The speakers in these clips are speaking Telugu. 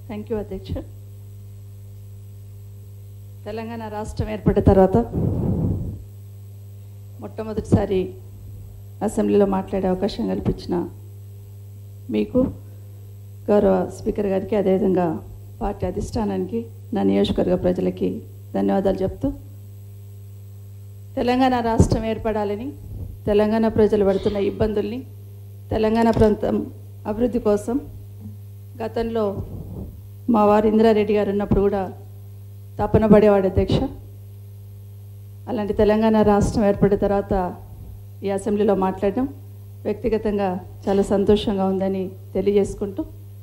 థ్యాంక్ యూ అధ్యక్ష తెలంగాణ రాష్ట్రం ఏర్పడిన తర్వాత మొట్టమొదటిసారి అసెంబ్లీలో మాట్లాడే అవకాశం కల్పించిన మీకు గౌరవ స్పీకర్ గారికి అదేవిధంగా పార్టీ అధిష్టానానికి నా నియోజకవర్గ ప్రజలకి ధన్యవాదాలు చెప్తూ తెలంగాణ రాష్ట్రం ఏర్పడాలని తెలంగాణ ప్రజలు పడుతున్న ఇబ్బందుల్ని తెలంగాణ ప్రాంతం అభివృద్ధి కోసం గతంలో మా వారు ఇందిరారెడ్డి గారు ఉన్నప్పుడు కూడా తపన పడేవాడు అధ్యక్ష అలాంటి తెలంగాణ రాష్ట్రం ఏర్పడిన తర్వాత ఈ అసెంబ్లీలో మాట్లాడడం వ్యక్తిగతంగా చాలా సంతోషంగా ఉందని తెలియజేసుకుంటూ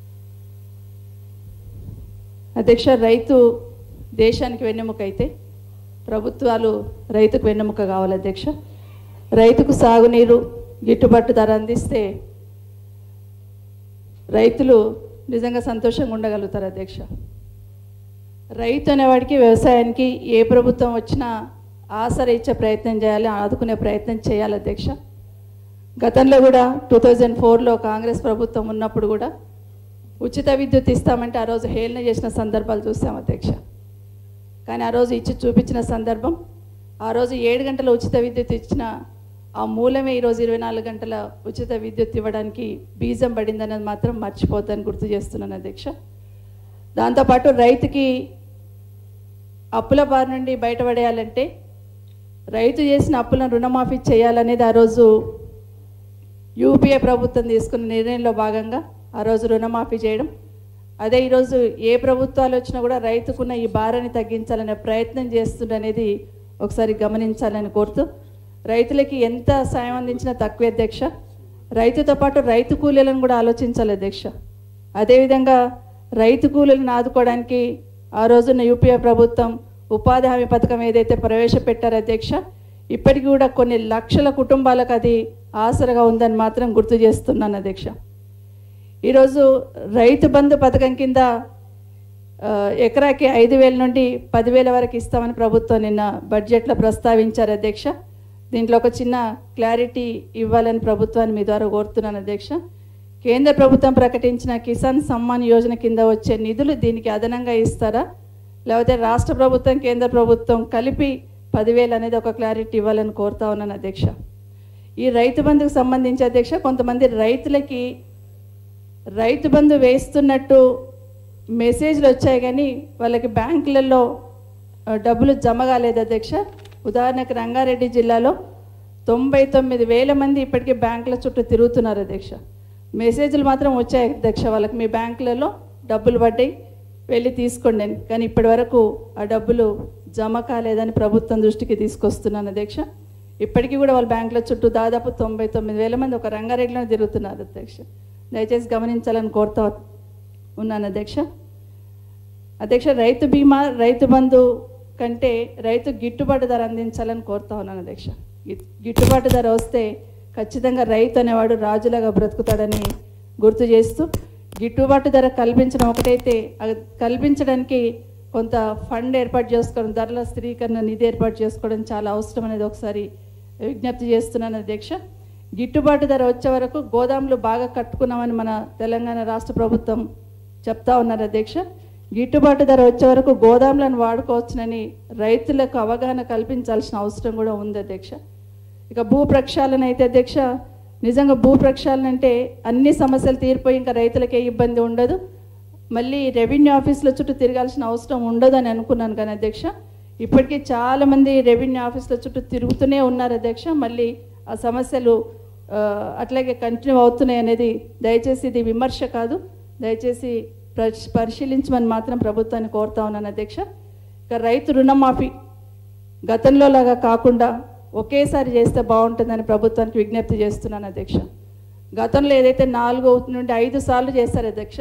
అధ్యక్ష రైతు దేశానికి వెన్నెముక అయితే ప్రభుత్వాలు రైతుకు వెన్నెముక కావాలి అధ్యక్ష రైతుకు సాగునీరు గిట్టుబాటు ధర అందిస్తే రైతులు నిజంగా సంతోషంగా ఉండగలుగుతారు అధ్యక్ష రైతు అనేవాడికి వ్యవసాయానికి ఏ ప్రభుత్వం వచ్చినా ఆసరా ఇచ్చే ప్రయత్నం చేయాలి ఆదుకునే ప్రయత్నం చేయాలి అధ్యక్ష గతంలో కూడా టూ థౌజండ్ ఫోర్లో కాంగ్రెస్ ప్రభుత్వం ఉన్నప్పుడు కూడా ఉచిత విద్యుత్ ఇస్తామంటే ఆ రోజు హేళన చేసిన సందర్భాలు చూసాం అధ్యక్ష కానీ ఆ రోజు ఇచ్చి చూపించిన సందర్భం ఆ రోజు ఏడు గంటల ఉచిత విద్యుత్ ఇచ్చిన ఆ మూలమే ఈరోజు ఇరవై నాలుగు గంటల ఉచిత విద్యుత్ ఇవ్వడానికి బీజం పడిందనేది మాత్రం మర్చిపోద్దని గుర్తు చేస్తున్నాను అధ్యక్ష దాంతోపాటు రైతుకి అప్పుల బారి నుండి బయటపడేయాలంటే రైతు చేసిన అప్పులను రుణమాఫీ చేయాలనేది ఆ రోజు యూపీఏ ప్రభుత్వం తీసుకున్న నిర్ణయంలో భాగంగా ఆ రోజు రుణమాఫీ చేయడం అదే ఈరోజు ఏ ప్రభుత్వాలు వచ్చినా కూడా రైతుకున్న ఈ భారాన్ని తగ్గించాలనే ప్రయత్నం చేస్తుండనేది ఒకసారి గమనించాలని కోరుతూ రైతులకి ఎంత సాయం అందించినా తక్కువే అధ్యక్ష రైతుతో పాటు రైతు కూలీలను కూడా ఆలోచించాలి అధ్యక్ష అదేవిధంగా రైతు కూలీలను ఆదుకోవడానికి ఆ రోజున యూపీఏ ప్రభుత్వం ఉపాధి హామీ పథకం ఏదైతే ప్రవేశపెట్టారో అధ్యక్ష ఇప్పటికీ కూడా కొన్ని లక్షల కుటుంబాలకు అది ఆసరగా ఉందని మాత్రం గుర్తు చేస్తున్నాను అధ్యక్ష ఈరోజు రైతు బంధు పథకం కింద ఆ, ఎకరాకి ఐదు వేల నుండి పదివేల వరకు ఇస్తామని ప్రభుత్వం నిన్న బడ్జెట్లో ప్రస్తావించారు అధ్యక్ష దీంట్లో ఒక చిన్న క్లారిటీ ఇవ్వాలని ప్రభుత్వాన్ని మీ ద్వారా కోరుతున్నాను అధ్యక్ష కేంద్ర ప్రభుత్వం ప్రకటించిన కిసాన్ సమ్మాన్ యోజన కింద వచ్చే నిధులు దీనికి అదనంగా ఇస్తారా లేకపోతే రాష్ట్ర ప్రభుత్వం కేంద్ర ప్రభుత్వం కలిపి పదివేలు అనేది ఒక క్లారిటీ ఇవ్వాలని కోరుతా ఉన్నాను అధ్యక్ష ఈ రైతు బంధుకు సంబంధించి అధ్యక్ష కొంతమంది రైతులకి రైతు బంధు వేస్తున్నట్టు మెసేజ్లు వచ్చాయి కానీ వాళ్ళకి బ్యాంకులలో ఆ, డబ్బులు జమ కాలేదు అధ్యక్ష ఉదాహరణకు రంగారెడ్డి జిల్లాలో తొంభై తొమ్మిది వేల మంది ఇప్పటికీ బ్యాంకుల చుట్టూ తిరుగుతున్నారు అధ్యక్ష మెసేజ్లు మాత్రం వచ్చాయి అధ్యక్ష వాళ్ళకి మీ బ్యాంకులలో డబ్బులు పడ్డాయి వెళ్ళి తీసుకోండి అని కానీ ఇప్పటి వరకు ఆ డబ్బులు జమ కాలేదని ప్రభుత్వం దృష్టికి తీసుకొస్తున్నాను అధ్యక్ష ఇప్పటికీ కూడా వాళ్ళ బ్యాంకుల చుట్టూ దాదాపు తొంభై తొమ్మిది వేల మంది ఒక రంగారెడ్డిలో తిరుగుతున్నారు అధ్యక్ష దయచేసి గమనించాలని కోరుతా ఉన్నాను అధ్యక్ష అధ్యక్ష రైతు బీమా రైతు బంధు కంటే రైతు గిట్టుబాటు ధర అందించాలని కోరుతా ఉన్నాను అధ్యక్ష గి- గిట్టుబాటు ధర వస్తే ఖచ్చితంగా రైతు అనేవాడు రాజులాగా బ్రతుకుతాడని గుర్తు చేస్తూ గిట్టుబాటు ధర కల్పించడం ఒకటైతే అది కల్పించడానికి కొంత ఫండ్ ఏర్పాటు చేసుకోవడం ధరల స్థిరీకరణ నిధి ఏర్పాటు చేసుకోవడం చాలా అవసరం అనేది ఒకసారి విజ్ఞప్తి చేస్తున్నాను అధ్యక్ష గిట్టుబాటు ధర వచ్చే వరకు గోదాములు బాగా కట్టుకున్నామని మన తెలంగాణ రాష్ట్ర ప్రభుత్వం చెప్తా ఉన్నారు అధ్యక్ష గిట్టుబాటు ధర వచ్చే వరకు గోదాములను వాడుకోవచ్చునని రైతులకు అవగాహన కల్పించాల్సిన అవసరం కూడా ఉంది అధ్యక్ష ఇక భూ ప్రక్షాళన అయితే అధ్యక్ష నిజంగా భూ ప్రక్షాళన అంటే అన్ని సమస్యలు తీరిపోయి ఇంకా రైతులకే ఇబ్బంది ఉండదు మళ్ళీ రెవెన్యూ ఆఫీసుల చుట్టూ తిరగాల్సిన అవసరం ఉండదు అని అనుకున్నాను కానీ అధ్యక్ష ఇప్పటికీ చాలామంది రెవెన్యూ ఆఫీసుల చుట్టూ తిరుగుతూనే ఉన్నారు అధ్యక్ష మళ్ళీ ఆ సమస్యలు ఆ, అట్లాగే కంటిన్యూ అవుతున్నాయి అనేది దయచేసి ఇది విమర్శ కాదు దయచేసి పరిశ్- పరిశీలించమని మాత్రం ప్రభుత్వాన్ని కోరుతా ఉన్నాను అధ్యక్ష ఇక రైతు రుణమాఫీ గతంలో లాగా కాకుండా ఒకేసారి చేస్తే బాగుంటుందని ప్రభుత్వానికి విజ్ఞప్తి చేస్తున్నాను అధ్యక్ష గతంలో ఏదైతే నాలుగు నుండి ఐదు సార్లు చేస్తారు అధ్యక్ష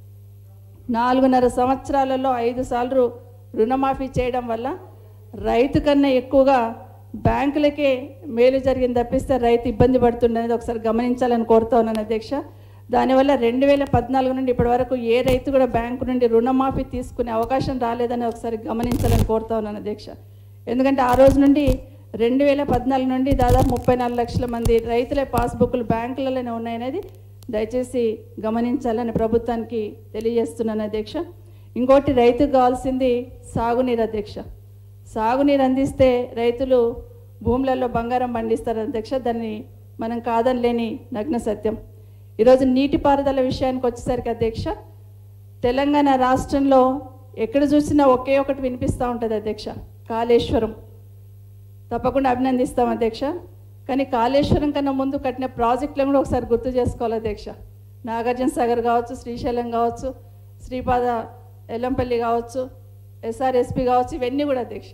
నాలుగున్నర సంవత్సరాలలో ఐదు సార్లు రుణమాఫీ చేయడం వల్ల రైతు కన్నా ఎక్కువగా బ్యాంకులకే మేలు జరిగింది తప్పిస్తే రైతు ఇబ్బంది పడుతుండనేది ఒకసారి గమనించాలని కోరుతా ఉన్నాను అధ్యక్ష దానివల్ల రెండు వేల పద్నాలుగు నుండి ఇప్పటి వరకు ఏ రైతు కూడా బ్యాంకు నుండి రుణమాఫీ తీసుకునే అవకాశం రాలేదని ఒకసారి గమనించాలని కోరుతా ఉన్నాను అధ్యక్ష ఎందుకంటే ఆ రోజు నుండి రెండు వేల పద్నాలుగు నుండి దాదాపు ముప్పై నాలుగు లక్షల మంది రైతుల పాస్బుక్లు బ్యాంకులలోనే ఉన్నాయనేది దయచేసి గమనించాలని ప్రభుత్వానికి తెలియజేస్తున్నాను అధ్యక్ష ఇంకోటి రైతుకు కావాల్సింది సాగునీరు అధ్యక్ష సాగునీరు అందిస్తే రైతులు భూములలో బంగారం పండిస్తారు అధ్యక్ష దాన్ని మనం కాదనిలేని నగ్న సత్యం ఈరోజు నీటిపారుదల విషయానికి వచ్చేసరికి అధ్యక్ష తెలంగాణ రాష్ట్రంలో ఎక్కడ చూసినా ఒకే ఒకటి వినిపిస్తూ ఉంటుంది అధ్యక్ష కాళేశ్వరం తప్పకుండా అభినందిస్తాం అధ్యక్ష కానీ కాళేశ్వరం కన్నా ముందు కట్టిన ప్రాజెక్టులను కూడా ఒకసారి గుర్తు చేసుకోవాలి అధ్యక్ష నాగార్జున సాగర్ కావచ్చు శ్రీశైలం కావచ్చు శ్రీపాద ఎల్లంపల్లి కావచ్చు ఎస్ఆర్ఎస్పి కావచ్చు ఇవన్నీ కూడా అధ్యక్ష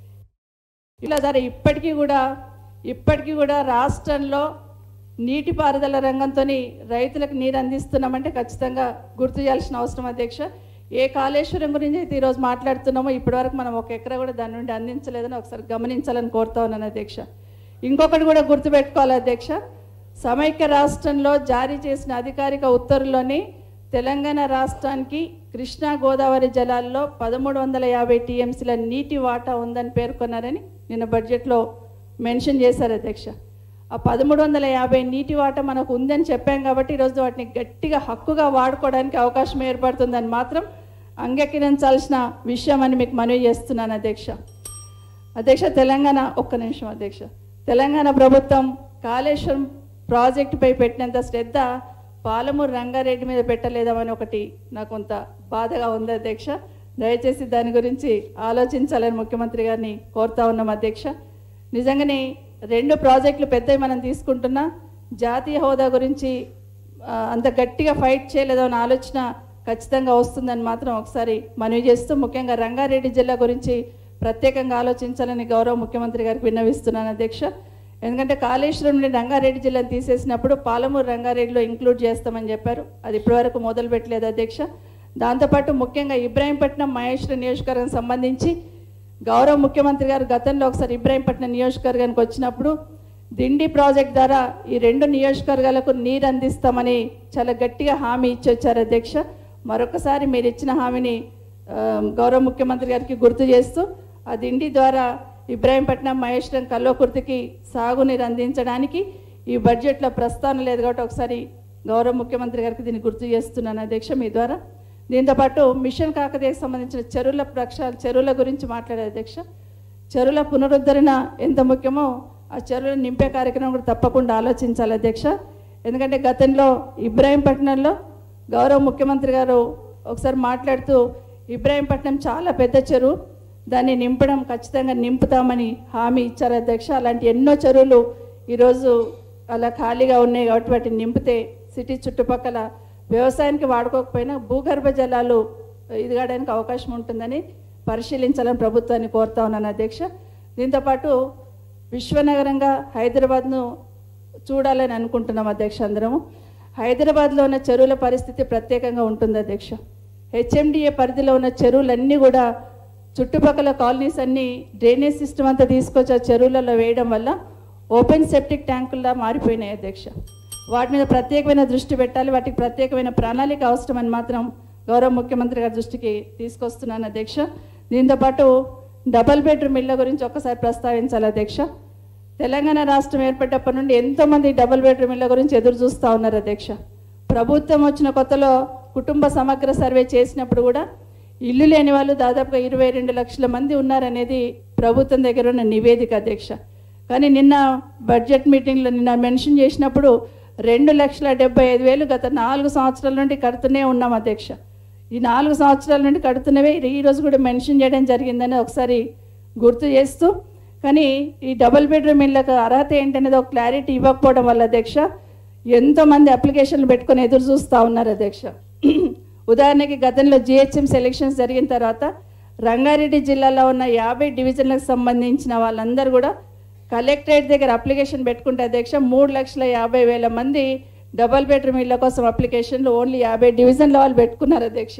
ఇలా ధర ఇప్పటికీ కూడా ఇప్పటికీ కూడా రాష్ట్రంలో నీటిపారుదల రంగంతో రైతులకు నీరు అందిస్తున్నామంటే ఖచ్చితంగా గుర్తు చేయాల్సిన అవసరం అధ్యక్ష ఏ కాళేశ్వరం గురించి అయితే ఈరోజు మాట్లాడుతున్నామో ఇప్పటివరకు మనం ఒక ఎకరా కూడా దాని నుండి అందించలేదని ఒకసారి గమనించాలని కోరుతా ఉన్నాను అధ్యక్ష ఇంకొకటి కూడా గుర్తుపెట్టుకోవాలి అధ్యక్ష సమైక్య రాష్ట్రంలో జారీ చేసిన అధికారిక ఉత్తర్వుల్లోని తెలంగాణ రాష్ట్రానికి కృష్ణా గోదావరి జలాల్లో పదమూడు వందల యాభై టీఎంసీల నీటి వాటా ఉందని పేర్కొన్నారని నిన్న బడ్జెట్లో మెన్షన్ చేశారు అధ్యక్ష ఆ పదమూడు వందల యాభై నీటి వాటా మనకు ఉందని చెప్పాం కాబట్టి ఈరోజు వాటిని గట్టిగా హక్కుగా వాడుకోవడానికి అవకాశం ఏర్పడుతుందని మాత్రం అంగీకరించాల్సిన విషయం అని మీకు మనవి చేస్తున్నాను అధ్యక్ష అధ్యక్ష తెలంగాణ ఒక్క నిమిషం అధ్యక్ష తెలంగాణ ప్రభుత్వం కాళేశ్వరం ప్రాజెక్టుపై పెట్టినంత శ్రద్ధ పాలమూరు రంగారెడ్డి మీద పెట్టలేదామని ఒకటి నాకు కొంత బాధగా ఉంది అధ్యక్ష దయచేసి దాని గురించి ఆలోచించాలని ముఖ్యమంత్రి గారిని కోరుతా ఉన్నాం అధ్యక్ష నిజంగానే రెండు ప్రాజెక్టులు పెద్దవి మనం తీసుకుంటున్నా జాతీయ హోదా గురించి ఆ, అంత గట్టిగా ఫైట్ చేయలేదో అన్న ఆలోచన ఖచ్చితంగా వస్తుందని మాత్రం ఒకసారి మనవి చేస్తూ ముఖ్యంగా రంగారెడ్డి జిల్లా గురించి ప్రత్యేకంగా ఆలోచించాలని గౌరవ ముఖ్యమంత్రి గారికి విన్నవిస్తున్నాను అధ్యక్ష ఎందుకంటే కాళేశ్వరం నుండి రంగారెడ్డి జిల్లాను తీసేసినప్పుడు పాలమూరు రంగారెడ్డిలో ఇంక్లూడ్ చేస్తామని చెప్పారు అది ఇప్పటివరకు మొదలు పెట్టలేదు అధ్యక్ష దాంతోపాటు ముఖ్యంగా ఇబ్రాహీంపట్నం మహేశ్వర నియోజకవర్గం సంబంధించి గౌరవ ముఖ్యమంత్రి గారు గతంలో ఒకసారి ఇబ్రాహీంపట్నం నియోజకవర్గానికి వచ్చినప్పుడు దిండి ప్రాజెక్ట్ ద్వారా ఈ రెండు నియోజకవర్గాలకు నీరు అందిస్తామని చాలా గట్టిగా హామీ ఇచ్చి వచ్చారు అధ్యక్ష మరొకసారి మీరు ఇచ్చిన హామీని ఆ, గౌరవ ముఖ్యమంత్రి గారికి గుర్తు చేస్తూ ఆ దిండి ద్వారా ఇబ్రాహీంపట్నం మహేశ్వరం కల్వకుర్తికి సాగునీరు అందించడానికి ఈ బడ్జెట్లో ప్రస్తావన లేదు కాబట్టి ఒకసారి గౌరవ ముఖ్యమంత్రి గారికి దీన్ని గుర్తు చేస్తున్నాను అధ్యక్ష మీ ద్వారా దీంతోపాటు మిషన్ కాకతీయకు సంబంధించిన చెరువుల ప్రక్షాళ చెరువుల గురించి మాట్లాడే అధ్యక్ష చెరువుల పునరుద్ధరణ ఎంత ముఖ్యమో ఆ చెరువులు నింపే కార్యక్రమం కూడా తప్పకుండా ఆలోచించాలి అధ్యక్ష ఎందుకంటే గతంలో ఇబ్రాహీంపట్నంలో గౌరవ ముఖ్యమంత్రి గారు ఒకసారి మాట్లాడుతూ ఇబ్రాహీంపట్నం చాలా పెద్ద చెరువు దాన్ని నింపడం ఖచ్చితంగా నింపుతామని హామీ ఇచ్చారు అధ్యక్ష అలాంటి ఎన్నో చెరువులు ఈరోజు అలా ఖాళీగా ఉన్నాయి కాబట్టి వాటిని నింపితే సిటీ చుట్టుపక్కల వ్యవసాయానికి వాడుకోకపోయినా భూగర్భ జలాలు ఇదిగడానికి అవకాశం ఉంటుందని పరిశీలించాలని ప్రభుత్వాన్ని కోరుతా ఉన్నాను అధ్యక్ష దీంతోపాటు విశ్వనగరంగా హైదరాబాద్ను చూడాలని అనుకుంటున్నాం అధ్యక్ష అందరము హైదరాబాద్లో ఉన్న చెరువుల పరిస్థితి ప్రత్యేకంగా ఉంటుంది అధ్యక్ష హెచ్ఎండిఏ పరిధిలో ఉన్న చెరువులన్నీ కూడా చుట్టుపక్కల కాలనీస్ అన్నీ డ్రైనేజ్ సిస్టమ్ అంతా తీసుకొచ్చి ఆ చెరువులలో వేయడం వల్ల ఓపెన్ సెప్టిక్ ట్యాంకుల్లా మారిపోయినాయి అధ్యక్ష వాటి మీద ప్రత్యేకమైన దృష్టి పెట్టాలి వాటికి ప్రత్యేకమైన ప్రణాళిక అవసరమని మాత్రం గౌరవ ముఖ్యమంత్రి గారి దృష్టికి తీసుకొస్తున్నాను అధ్యక్ష దీంతోపాటు డబల్ బెడ్రూమ్ ఇళ్ళ గురించి ఒక్కసారి ప్రస్తావించాలి అధ్యక్ష తెలంగాణ రాష్ట్రం ఏర్పడ్డప్పటి నుండి ఎంతోమంది డబుల్ బెడ్రూమ్ ఇళ్ళ గురించి ఎదురు చూస్తూ ఉన్నారు అధ్యక్ష ప్రభుత్వం వచ్చిన కొత్తలో కుటుంబ సమగ్ర సర్వే చేసినప్పుడు కూడా ఇల్లు లేని వాళ్ళు దాదాపుగా ఇరవై రెండు లక్షల మంది ఉన్నారనేది ప్రభుత్వం దగ్గర ఉన్న నివేదిక అధ్యక్ష కానీ నిన్న బడ్జెట్ మీటింగ్లో నిన్న మెన్షన్ చేసినప్పుడు రెండు లక్షల డెబ్బై ఐదు వేలు గత నాలుగు సంవత్సరాల నుండి కడుతూనే ఉన్నాం అధ్యక్ష ఈ నాలుగు సంవత్సరాల నుండి కడుతున్నవే ఈ రోజు కూడా మెన్షన్ చేయడం జరిగిందని ఒకసారి గుర్తు చేస్తూ కానీ ఈ డబుల్ బెడ్రూమ్ ఇళ్ళకు అర్హత ఏంటనేది ఒక క్లారిటీ ఇవ్వకపోవడం వల్ల అధ్యక్ష ఎంతోమంది అప్లికేషన్లు పెట్టుకొని ఎదురు చూస్తూ ఉన్నారు అధ్యక్ష ఉదాహరణకి గతంలో జిహెచ్ఎం సెలక్షన్స్ జరిగిన తర్వాత రంగారెడ్డి జిల్లాలో ఉన్న యాభై డివిజన్లకు సంబంధించిన వాళ్ళందరూ కూడా కలెక్టరేట్ దగ్గర అప్లికేషన్ పెట్టుకుంటే అధ్యక్ష మూడు లక్షల యాభై వేల మంది డబల్ బెడ్రూమ్ ఇళ్ళ కోసం అప్లికేషన్లు ఓన్లీ యాభై డివిజన్ల వాళ్ళు పెట్టుకున్నారు అధ్యక్ష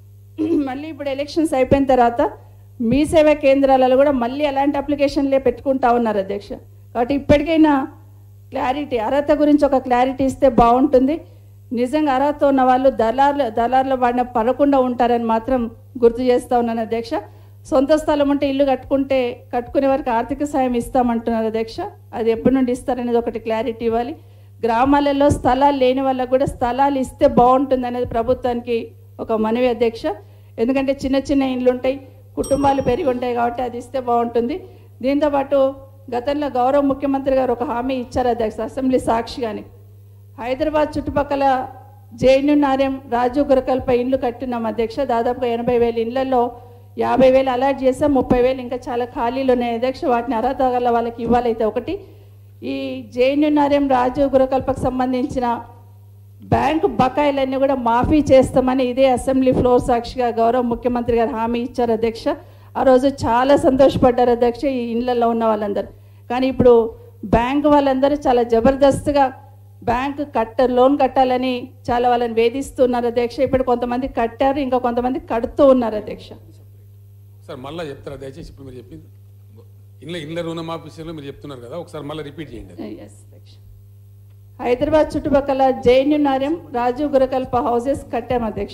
మళ్ళీ ఇప్పుడు ఎలక్షన్స్ అయిపోయిన తర్వాత మీ సేవా కేంద్రాలలో కూడా మళ్ళీ అలాంటి అప్లికేషన్లే పెట్టుకుంటా ఉన్నారు అధ్యక్ష కాబట్టి ఇప్పటికైనా క్లారిటీ అర్హత గురించి ఒక క్లారిటీ ఇస్తే బాగుంటుంది నిజంగా అర్హత ఉన్న వాళ్ళు దళార్లు దళార్ల వాడిన పడకుండా ఉంటారని మాత్రం గుర్తు చేస్తా ఉన్నాను అధ్యక్ష సొంత స్థలం ఉంటే ఇల్లు కట్టుకుంటే కట్టుకునే వారికి ఆర్థిక సాయం ఇస్తామంటున్నారు అధ్యక్ష అది ఎప్పటి నుండి ఇస్తారనేది ఒకటి క్లారిటీ ఇవ్వాలి గ్రామాలలో స్థలాలు లేని వాళ్ళకు కూడా స్థలాలు ఇస్తే బాగుంటుంది అనేది ప్రభుత్వానికి ఒక మనవి అధ్యక్ష ఎందుకంటే చిన్న చిన్న ఇండ్లు ఉంటాయి కుటుంబాలు పెరిగి ఉంటాయి కాబట్టి అది ఇస్తే బాగుంటుంది దీంతోపాటు గతంలో గౌరవ ముఖ్యమంత్రి గారు ఒక హామీ ఇచ్చారు అధ్యక్ష అసెంబ్లీ సాక్షిగాని హైదరాబాద్ చుట్టుపక్కల జైనున్నార్యం రాజు గురకల్పై ఇండ్లు కట్టున్నాం అధ్యక్ష దాదాపుగా ఎనభై వేల ఇండ్లలో యాభై వేలు అలాట్ చేసాం ముప్పై వేలు ఇంకా చాలా ఖాళీలు ఉన్నాయి అధ్యక్ష వాటిని అర్హత గల వాళ్ళకి ఇవ్వాలైతే ఒకటి ఈ జైనున్నార్యం రాజు గురకల్పకు సంబంధించిన బ్యాంకు బకాయిలన్నీ కూడా మాఫీ చేస్తామని ఇదే అసెంబ్లీ ఫ్లోర్ సాక్షిగా గౌరవ ముఖ్యమంత్రి గారు హామీ ఇచ్చారు అధ్యక్ష ఆ రోజు చాలా సంతోషపడ్డారు అధ్యక్ష ఈ ఇళ్లలో ఉన్న వాళ్ళందరూ కానీ ఇప్పుడు బ్యాంకు వాళ్ళందరూ చాలా జబర్దస్త్గా బ్యాంకు కట్ట లోన్ కట్టాలని చాలా వాళ్ళని వేధిస్తున్నారు అధ్యక్ష ఇప్పుడు కొంతమంది కట్టారు ఇంకా కొంతమంది కడుతూ ఉన్నారు అధ్యక్ష సార్ మళ్ళీ చెప్తారా దయచేసి ఇప్పుడు మీరు చెప్పింది ఇళ్ళ ఇళ్ళ రుణమాఫీ విషయంలో మీరు చెప్తున్నారు కదా ఒకసారి మళ్ళీ రిపీట్ చేయండి అది. Yes, అధ్యక్ష. హైదరాబాద్ చుట్టుపక్కల జైన్యున్నార్యం రాజు గురకల్ప హౌసెస్ కట్టాం అధ్యక్ష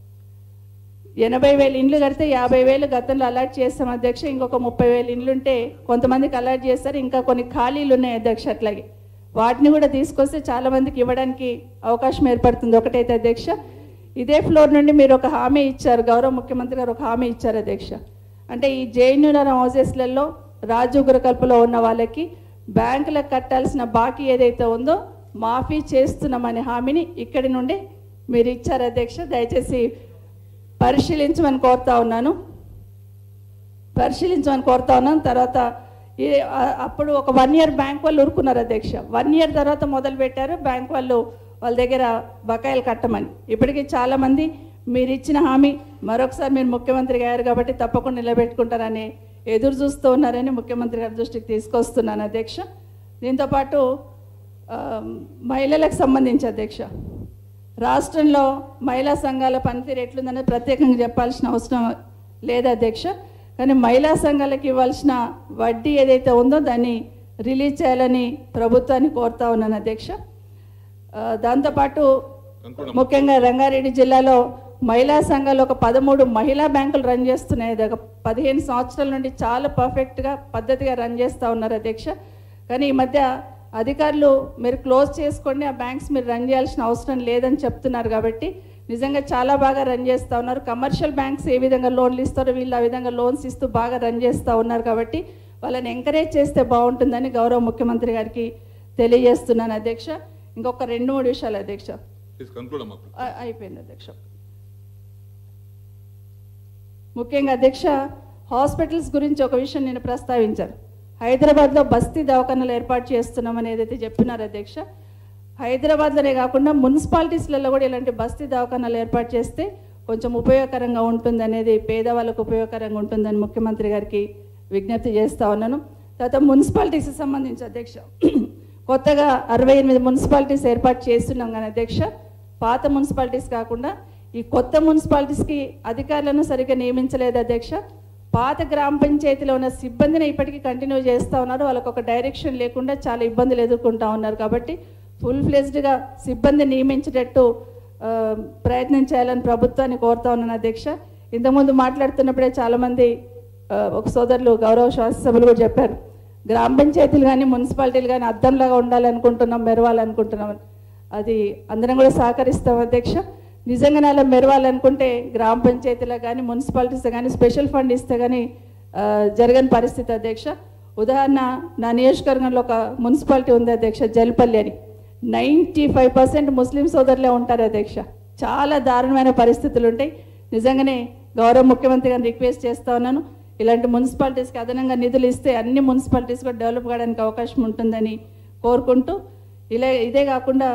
ఎనభై వేలు ఇండ్లు కడితే యాభై వేలు గతంలో అలాట్ చేస్తాం అధ్యక్ష ఇంకొక ముప్పై వేలు ఇండ్లు ఉంటే కొంతమందికి అలాట్ చేస్తారు ఇంకా కొన్ని ఖాళీలు ఉన్నాయి అధ్యక్ష అట్లాగే వాటిని కూడా తీసుకొస్తే చాలా మందికి ఇవ్వడానికి అవకాశం ఏర్పడుతుంది ఒకటైతే అధ్యక్ష ఇదే ఫ్లోర్ నుండి మీరు ఒక హామీ ఇచ్చారు గౌరవ ముఖ్యమంత్రి గారు ఒక హామీ ఇచ్చారు అధ్యక్ష అంటే ఈ జైన్యునరం హౌసెస్లలో రాజు గురకల్పలో ఉన్న వాళ్ళకి బ్యాంకులకు కట్టాల్సిన బాకీ ఏదైతే ఉందో మాఫీ చేస్తున్నామనే హామీని ఇక్కడి నుండి మీరు ఇచ్చారు అధ్యక్ష దయచేసి పరిశీలించమని కోరుతా ఉన్నాను పరిశీలించమని కోరుతా ఉన్నాను తర్వాత ఈ ఆ- అప్పుడు ఒక వన్ ఇయర్ బ్యాంక్ వాళ్ళు ఊరుకున్నారు అధ్యక్ష వన్ ఇయర్ తర్వాత మొదలు పెట్టారు బ్యాంక్ వాళ్ళు వాళ్ళ దగ్గర బకాయిలు కట్టమని ఇప్పటికీ చాలామంది మీరు ఇచ్చిన హామీ మరొకసారి మీరు ముఖ్యమంత్రి గారు కాబట్టి తప్పకుండా నిలబెట్టుకుంటారని ఎదురు చూస్తూ ఉన్నారని ముఖ్యమంత్రి గారి దృష్టికి తీసుకొస్తున్నాను అధ్యక్ష దీంతోపాటు ఆ, మహిళలకు సంబంధించి అధ్యక్ష రాష్ట్రంలో మహిళా సంఘాల పనితీరు ఎట్లుందనేది ప్రత్యేకంగా చెప్పాల్సిన అవసరం లేదు అధ్యక్ష కానీ మహిళా సంఘాలకు ఇవ్వాల్సిన వడ్డీ ఏదైతే ఉందో దాన్ని రిలీజ్ చేయాలని ప్రభుత్వాన్ని కోరుతా ఉన్నాను అధ్యక్ష ఆ, దాంతోపాటు ముఖ్యంగా రంగారెడ్డి జిల్లాలో మహిళా సంఘాలు ఒక పదమూడు మహిళా బ్యాంకులు రన్ చేస్తున్నాయి అది ఒక పదిహేను సంవత్సరాల నుండి చాలా పర్ఫెక్ట్గా పద్ధతిగా రన్ చేస్తూ ఉన్నారు అధ్యక్ష కానీ ఈ మధ్య అధికారులు మీరు క్లోజ్ చేసుకోండి ఆ బ్యాంక్స్ మీరు రన్ చేయాల్సిన అవసరం లేదని చెప్తున్నారు కాబట్టి నిజంగా చాలా బాగా రన్ చేస్తూ ఉన్నారు కమర్షియల్ బ్యాంక్స్ ఏ విధంగా లోన్లు ఇస్తారో వీళ్ళు ఆ విధంగా లోన్స్ ఇస్తూ బాగా రన్ చేస్తూ ఉన్నారు కాబట్టి వాళ్ళని ఎంకరేజ్ చేస్తే బాగుంటుందని గౌరవ ముఖ్యమంత్రి గారికి తెలియజేస్తున్నాను అధ్యక్ష ఇంకొక రెండు మూడు విషయాలు అధ్యక్ష ప్లీజ్ కంక్లూడ్ అమ్మా అ- అయిపోయింది అధ్యక్ష ముఖ్యంగా అధ్యక్ష హాస్పిటల్స్ గురించి ఒక విషయం నేను ప్రస్తావించాను హైదరాబాద్లో బస్తీ దవాఖానాలు ఏర్పాటు చేస్తున్నామని ఏదైతే చెప్పినారు అధ్యక్ష హైదరాబాద్లోనే కాకుండా మున్సిపాలిటీస్లలో కూడా ఇలాంటి బస్తీ దవాఖానాలు ఏర్పాటు చేస్తే కొంచెం ఉపయోగకరంగా ఉంటుంది అనేది పేదవాళ్ళకు ఉపయోగకరంగా ఉంటుందని ముఖ్యమంత్రి గారికి విజ్ఞప్తి చేస్తా ఉన్నాను తర్వాత మున్సిపాలిటీస్కి సంబంధించి అధ్యక్ష కొత్తగా అరవై ఎనిమిది మున్సిపాలిటీస్ ఏర్పాటు చేస్తున్నాం కానీ అధ్యక్ష పాత మున్సిపాలిటీస్ కాకుండా ఈ కొత్త మున్సిపాలిటీస్కి అధికారులను సరిగ్గా నియమించలేదు అధ్యక్ష పాత గ్రామ పంచాయతీలో ఉన్న సిబ్బందిని ఇప్పటికీ కంటిన్యూ చేస్తూ ఉన్నారు వాళ్ళకు ఒక డైరెక్షన్ లేకుండా చాలా ఇబ్బందులు ఎదుర్కొంటా ఉన్నారు కాబట్టి ఫుల్ ఫ్లెజ్డ్గా సిబ్బంది నియమించేటట్టు ఆ, ప్రయత్నం చేయాలని ప్రభుత్వాన్ని కోరుతా ఉన్నాను అధ్యక్ష ఇంతకుముందు మాట్లాడుతున్నప్పుడే చాలామంది ఆ, ఒక సోదరులు గౌరవ శాసనసభలు కూడా చెప్పారు గ్రామ పంచాయతీలు కానీ మున్సిపాలిటీలు కానీ అద్దంలాగా ఉండాలనుకుంటున్నాం మెరవాలనుకుంటున్నాం అని. అది అందరం కూడా సహకరిస్తాం అధ్యక్ష నిజంగానే అలా మెరవాలనుకుంటే గ్రామ పంచాయతీలో కానీ మున్సిపాలిటీస్ కానీ స్పెషల్ ఫండ్ ఇస్తే కానీ ఆ, జరగని పరిస్థితి అధ్యక్ష ఉదాహరణ నా నియోజకవర్గంలో ఒక మున్సిపాలిటీ ఉంది అధ్యక్ష జల్పల్లి అని నైంటీ ఫైవ్ పర్సెంట్ ముస్లిం సోదరులే ఉంటారు అధ్యక్ష చాలా దారుణమైన పరిస్థితులు ఉంటాయి నిజంగానే గౌరవ ముఖ్యమంత్రి గారిని రిక్వెస్ట్ చేస్తా ఉన్నాను ఇలాంటి మున్సిపాలిటీస్కి అదనంగా నిధులు ఇస్తే అన్ని మున్సిపాలిటీస్ కూడా డెవలప్ కావడానికి అవకాశం ఉంటుందని కోరుకుంటూ ఇలా ఇదే కాకుండా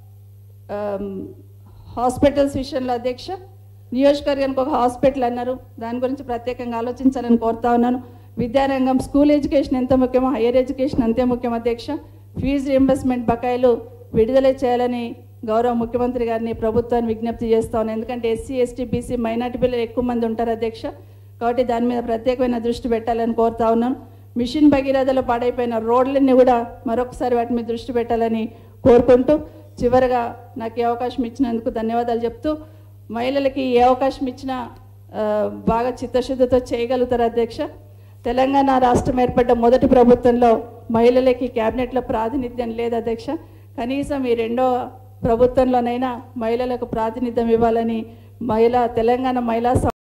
ఆమ్, హాస్పిటల్స్ విషయంలో అధ్యక్ష నియోజకవర్గానికి ఒక హాస్పిటల్ అన్నారు దాని గురించి ప్రత్యేకంగా ఆలోచించాలని కోరుతా ఉన్నాను విద్యారంగం స్కూల్ ఎడ్యుకేషన్ ఎంత ముఖ్యమో హైయర్ ఎడ్యుకేషన్ అంతే ముఖ్యం అధ్యక్ష ఫీజు రియంబర్స్మెంట్ బకాయిలు విడుదల చేయాలని గౌరవ ముఖ్యమంత్రి గారిని ప్రభుత్వాన్ని విజ్ఞప్తి చేస్తా ఉన్నాను ఎందుకంటే ఎస్సీ ఎస్టీ బీసీ మైనార్టీ పిల్లలు ఎక్కువ మంది ఉంటారు అధ్యక్ష కాబట్టి దాని మీద ప్రత్యేకమైన దృష్టి పెట్టాలని కోరుతా ఉన్నాను మిషన్ భగీరథలో పాడైపోయిన రోడ్లన్నీ కూడా మరొకసారి వాటి మీద దృష్టి పెట్టాలని కోరుకుంటూ చివరగా నాకు ఈ అవకాశం ఇచ్చినందుకు ధన్యవాదాలు చెప్తూ మహిళలకి ఏ అవకాశం ఇచ్చినా ఆ, బాగా చిత్తశుద్ధితో చేయగలుగుతారు అధ్యక్ష తెలంగాణ రాష్ట్రం ఏర్పడ్డ మొదటి ప్రభుత్వంలో మహిళలకి క్యాబినెట్లో ప్రాతినిధ్యం లేదు అధ్యక్ష కనీసం ఈ రెండో ప్రభుత్వంలోనైనా మహిళలకు ప్రాతినిధ్యం ఇవ్వాలని మహిళా తెలంగాణ మహిళా